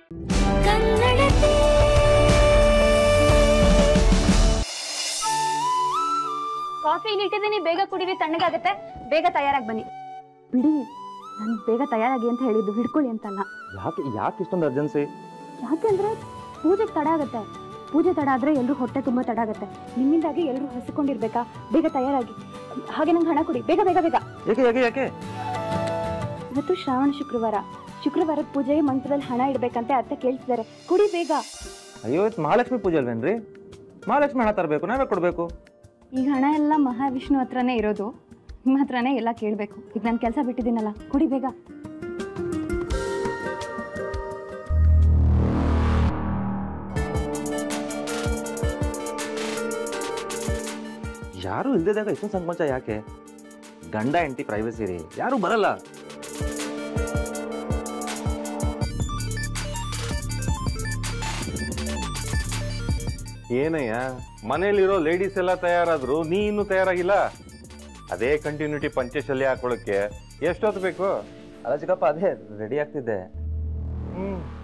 coffee ಇಲ್ಲಿ ಇಟ್ಟಿದ್ದೀನಿ ಬೇಗ ಕುಡೀರಿ ತಣ್ಣಗಾಗತ್ತೆ ಬೇಗ ತಯಾರಾಗಿ ಬನ್ನಿ ಬಿಡಿ ನಾನು ಬೇಗ ತಯಾರಾಗಿ ಅಂತ ಹೇಳಿದ್ದು ಹಿಡ್ಕೊಳ್ಳಿ ಅಂತಲ್ಲ ಯಾಕೆ ಯಾಕೆ ಇಷ್ಟೊಂದು ಅರ್ಜೆನ್ಸಿ ಯಾಕೆಂದ್ರೆ ಪೂಜೆಗೆ ತಡ ಆಗುತ್ತೆ ಪೂಜೆ ತಡ ಆದ್ರೆ ಎಲ್ಲರೂ ಹೊಟ್ಟೆ ತುಂಬಾ ತಡ ಆಗುತ್ತೆ ನಿಮ್ಮಿಂದಾಗಿ ಎಲ್ಲರೂ ಹಸಿಕೊಂಡಿರ್ಬೇಕಾ ಬೇಗ ತಯಾರಾಗಿ ಹಾಗೆ ನಂಗೆ ಹಣ ಕೊಡಿ ಬೇಗ ಬೇಗ ಬೇಗ ಯಾಕೆ ಯಾಕೆ ಯಾಕೆ ಇವತ್ತು ಶ್ರಾವಣ ಶುಕ್ರವಾರ ಶುಕ್ರವಾರದ ಪೂಜೆಗೆ ಮಂತ್ರದಲ್ಲಿ ಹಣ ಇಡ್ಬೇಕಂತೆ ಅತ್ತೆ ಕೇಳ್ತಿದ್ದಾರೆ ಕೊಡಿ ಬೇಗ ಅಯ್ಯೋ ಇದು ಮಹಾಲಕ್ಷ್ಮಿ ಪೂಜೆ ಅಲ್ವೇನ್ರಿ ಮಹಾಲಕ್ಷ್ಮಿ ಹಣ ತರಬೇಕು ನಾವೇ ಕೊಡಬೇಕು ಈಗ ಹಣ ಎಲ್ಲ ಮಹಾವಿಷ್ಣು ಹತ್ರನೇ ಇರೋದು ನಿಮ್ಮ ಹತ್ರನೇ ಎಲ್ಲ ಕೇಳಬೇಕು ಈಗ ನಾನು ಕೆಲಸ ಬಿಟ್ಟಿದ್ದೀನಲ್ಲ ಕೊಡಿ ಬೇಗ ಯಾರು ಇಲ್ದಿದಾಗ ಇಷ್ಟೊಂದು ಸಂಕೋಚ ಯಾಕೆ ಗಂಡ ಹೆಂಡತಿ ಪ್ರೈವಸಿ ರೀ ಯಾರು ಬರಲ್ಲ ಏನಯ್ಯ ಮನೇಲಿರೋ ಲೇಡೀಸ್ ಎಲ್ಲ ತಯಾರಾದ್ರು ನೀ ಇನ್ನೂ ತಯಾರಾಗಿಲ್ಲ ಅದೇ ಕಂಟಿನ್ಯೂಟಿ ಪಂಚಶಲ್ಯ ಹಾಕೊಳ್ಳೋಕೆ ಎಷ್ಟೊತ್ತು ಬೇಕು ಅಲ್ಲ ಚಿಕ್ಕಪ್ಪ ಅದೇ ರೆಡಿ ಆಗ್ತಿದ್ದೆ ಹ್ಮ್